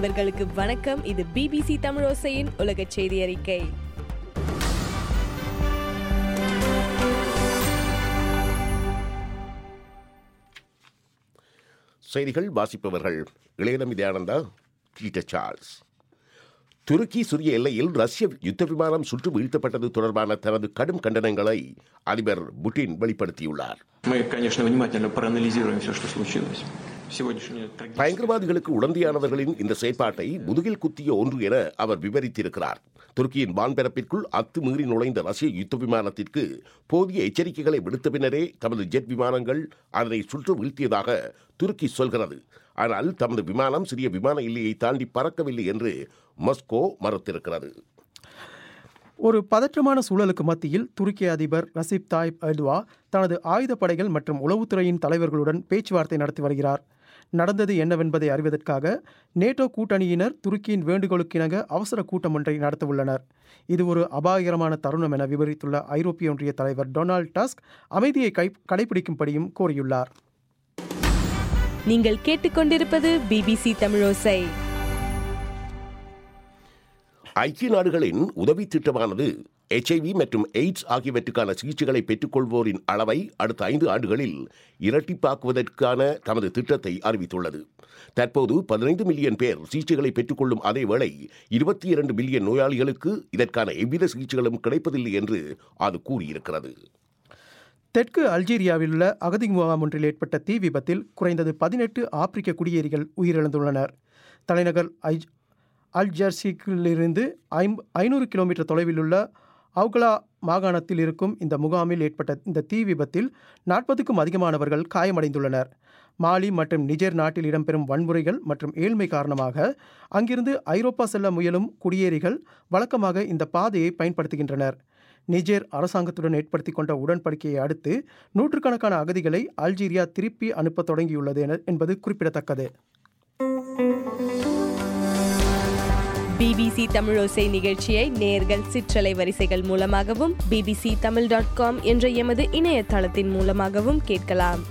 நண்பர்களுக்கு வணக்கம் இது பிபிசி தமிழோசையின் உலக செய்தி அறிக்கை செய்திகள் வாசிப்பவர்கள் இளையநமி தயானந்தா பீட்டர் சார்ல்ஸ் துருக்கி சிறிய எல்லையில் ரஷ்ய யுத்த விமானம் சுட்டு வீழ்த்தப்பட்டது தொடர்பான தனது கடும் கண்டனங்களை அதிபர் புட்டின் வெளிப்படுத்தியுள்ளார் Мы, конечно, внимательно проанализируем все, что случилось. Сегодняшняя трагедия. பயங்கரவாதிகளுக்கு உடந்தையானவர்களின் இந்த செயற்பாட்டை முதுகில் குத்திய ஒன்று என அவர் விவரித்திருக்கிறார் துருக்கியின் வான்பரப்பிற்குள் அத்துமீறி நுழைந்த ரஷ்ய யுத்த விமானத்திற்கு போதிய எச்சரிக்கைகளை விடுத்த பின்னரே தமது ஜெட் விமானங்கள் அதனை சுற்று வீழ்த்தியதாக துருக்கி சொல்கிறது ஆனால் தமது விமானம் சிறிய விமான எல்லையை தாண்டி பறக்கவில்லை என்று மாஸ்கோ மறுத்திருக்கிறது ஒரு பதற்றமான சூழலுக்கு மத்தியில் துருக்கிய அதிபர் ரசிப் தாயிப் எர்துவா தனது ஆயுதப்படைகள் மற்றும் உளவுத்துறையின் தலைவர்களுடன் பேச்சுவார்த்தை நடத்தி வருகிறார் நடந்தது என்னவென்பதை அறிவதற்காக நேட்டோ கூட்டணியினர் துருக்கியின் வேண்டுகோளுக்கிணங்க அவசர கூட்டம் ஒன்றை நடத்தவுள்ளனர் இது ஒரு அபாயகரமான தருணம் என விவரித்துள்ள ஐரோப்பிய ஒன்றிய தலைவர் டொனால்ட் டஸ்க் அமைதியை கை கடைபிடிக்கும்படியும் கோரியுள்ளார் நீங்கள் கேட்டுக்கொண்டிருப்பது பிபிசி தமிழோசை ஐக்கிய நாடுகளின் உதவி திட்டமானது எச்ஐவி மற்றும் எய்ட்ஸ் ஆகியவற்றுக்கான சிகிச்சைகளை பெற்றுக்கொள்வோரின் அளவை அடுத்த ஐந்து ஆண்டுகளில் இரட்டிப்பாக்குவதற்கான தமது திட்டத்தை அறிவித்துள்ளது தற்போது பதினைந்து மில்லியன் பேர் சிகிச்சைகளை பெற்றுக்கொள்ளும் அதே வேளை இருபத்தி இரண்டு மில்லியன் நோயாளிகளுக்கு இதற்கான எவ்வித சிகிச்சைகளும் கிடைப்பதில்லை என்று அது கூறியிருக்கிறது தெற்கு அல்ஜீரியாவில் உள்ள அகதி முகாம் ஒன்றில் ஏற்பட்ட தீ விபத்தில் குறைந்தது பதினெட்டு ஆப்பிரிக்க குடியேறிகள் உயிரிழந்துள்ளனர் தலைநகர் ஐ அல்ஜர்சிக்கிலிருந்து ஐம் ஐநூறு கிலோமீட்டர் தொலைவில் உள்ள அவுகலா மாகாணத்தில் இருக்கும் இந்த முகாமில் ஏற்பட்ட இந்த தீ விபத்தில் நாற்பதுக்கும் அதிகமானவர்கள் காயமடைந்துள்ளனர் மாலி மற்றும் நிஜர் நாட்டில் இடம்பெறும் வன்முறைகள் மற்றும் ஏழ்மை காரணமாக அங்கிருந்து ஐரோப்பா செல்ல முயலும் குடியேறிகள் வழக்கமாக இந்த பாதையை பயன்படுத்துகின்றனர் நிஜேர் அரசாங்கத்துடன் ஏற்படுத்தி கொண்ட உடன்படிக்கையை அடுத்து நூற்றுக்கணக்கான அகதிகளை அல்ஜீரியா திருப்பி அனுப்ப தொடங்கியுள்ளது என என்பது குறிப்பிடத்தக்கது பிபிசி தமிழோசை நிகழ்ச்சியை நேர்கள் சிற்றலை வரிசைகள் மூலமாகவும் பிபிசி தமிழ் டாட் காம் என்ற எமது இணையதளத்தின் மூலமாகவும் கேட்கலாம்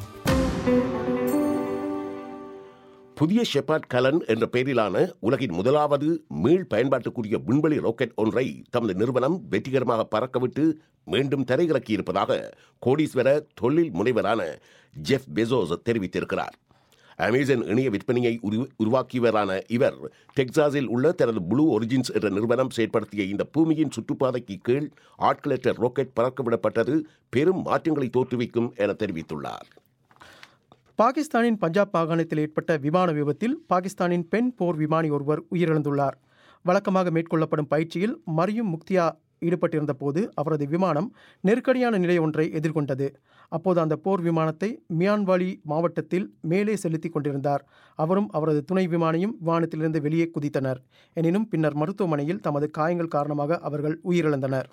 புதிய ஷெப்பார்ட் கலன் என்ற பெயரிலான உலகின் முதலாவது மீள் பயன்பாட்டுக்குரிய விண்வெளி ராக்கெட் ஒன்றை தமது நிறுவனம் வெற்றிகரமாக பறக்கவிட்டு மீண்டும் தரையிறக்கியிருப்பதாக கோடீஸ்வர தொழில் முனைவரான ஜெஃப் பெசோஸ் தெரிவித்திருக்கிறார் அமேசான் இணைய விற்பனையை உரு உருவாக்கியவரான இவர் டெக்சாஸில் உள்ள தனது ப்ளூ ஒரிஜின்ஸ் என்ற நிறுவனம் செயற்படுத்திய இந்த பூமியின் சுற்றுப்பாதைக்கு கீழ் ஆட்களற்ற ராக்கெட் பறக்கவிடப்பட்டது பெரும் மாற்றங்களை தோற்றுவிக்கும் என தெரிவித்துள்ளார் பாகிஸ்தானின் பஞ்சாப் மாகாணத்தில் ஏற்பட்ட விமான விபத்தில் பாகிஸ்தானின் பெண் போர் விமானி ஒருவர் உயிரிழந்துள்ளார் வழக்கமாக மேற்கொள்ளப்படும் பயிற்சியில் மரியும் முக்தியா ஈடுபட்டிருந்த போது அவரது விமானம் நெருக்கடியான நிலை ஒன்றை எதிர்கொண்டது அப்போது அந்த போர் விமானத்தை மியான்வாலி மாவட்டத்தில் மேலே செலுத்திக் கொண்டிருந்தார் அவரும் அவரது துணை விமானியும் விமானத்திலிருந்து வெளியே குதித்தனர் எனினும் பின்னர் மருத்துவமனையில் தமது காயங்கள் காரணமாக அவர்கள் உயிரிழந்தனர்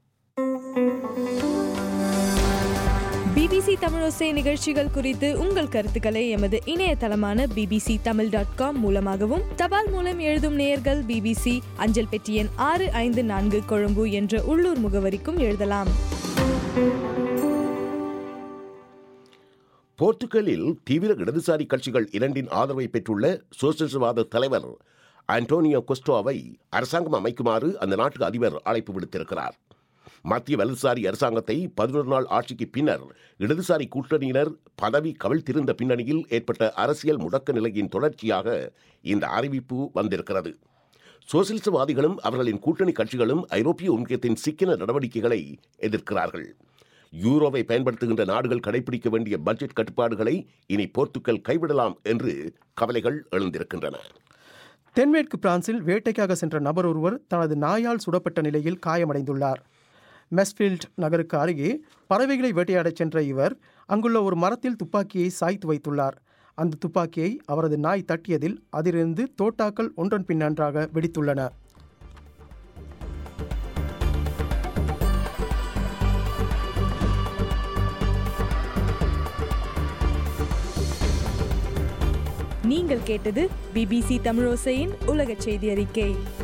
பிபிசி தமிழோசை நிகழ்ச்சிகள் குறித்து உங்கள் கருத்துக்களை எமது இணையதளமான பிபிசி தமிழ் டாட் காம் மூலமாகவும் தபால் மூலம் எழுதும் நேயர்கள் பிபிசி அஞ்சல் பெட்டி எண் ஆறு ஐந்து நான்கு கொழும்பு என்ற உள்ளூர் முகவரிக்கும் எழுதலாம் போர்த்துகலில் தீவிர இடதுசாரி கட்சிகள் இரண்டின் ஆதரவை பெற்றுள்ள சோசியலிசவாத தலைவர் ஆண்டோனியோ கொஸ்டோவை அரசாங்கம் அமைக்குமாறு அந்த நாட்டு அதிபர் அழைப்பு விடுத்திருக்கிறார் மத்திய வலதுசாரி அரசாங்கத்தை பதினொரு நாள் ஆட்சிக்கு பின்னர் இடதுசாரி கூட்டணியினர் பதவி கவிழ்த்திருந்த பின்னணியில் ஏற்பட்ட அரசியல் முடக்க நிலையின் தொடர்ச்சியாக இந்த அறிவிப்பு வந்திருக்கிறது சோசியலிசவாதிகளும் அவர்களின் கூட்டணி கட்சிகளும் ஐரோப்பிய ஒன்றியத்தின் சிக்கன நடவடிக்கைகளை எதிர்க்கிறார்கள் யூரோவை பயன்படுத்துகின்ற நாடுகள் கடைபிடிக்க வேண்டிய பட்ஜெட் கட்டுப்பாடுகளை இனி போர்த்துக்கல் கைவிடலாம் என்று கவலைகள் எழுந்திருக்கின்றன தென்மேற்கு பிரான்சில் வேட்டைக்காக சென்ற நபர் ஒருவர் தனது நாயால் சுடப்பட்ட நிலையில் காயமடைந்துள்ளார் மெஸ்ஃபீல்ட் நகருக்கு அருகே பறவைகளை வேட்டையாடச் சென்ற இவர் அங்குள்ள ஒரு மரத்தில் துப்பாக்கியை சாய்த்து வைத்துள்ளார் அந்த துப்பாக்கியை அவரது நாய் தட்டியதில் அதிலிருந்து தோட்டாக்கள் ஒன்றன் பின் நன்றாக வெடித்துள்ளன நீங்கள் கேட்டது பிபிசி தமிழோசையின் உலக செய்தி அறிக்கை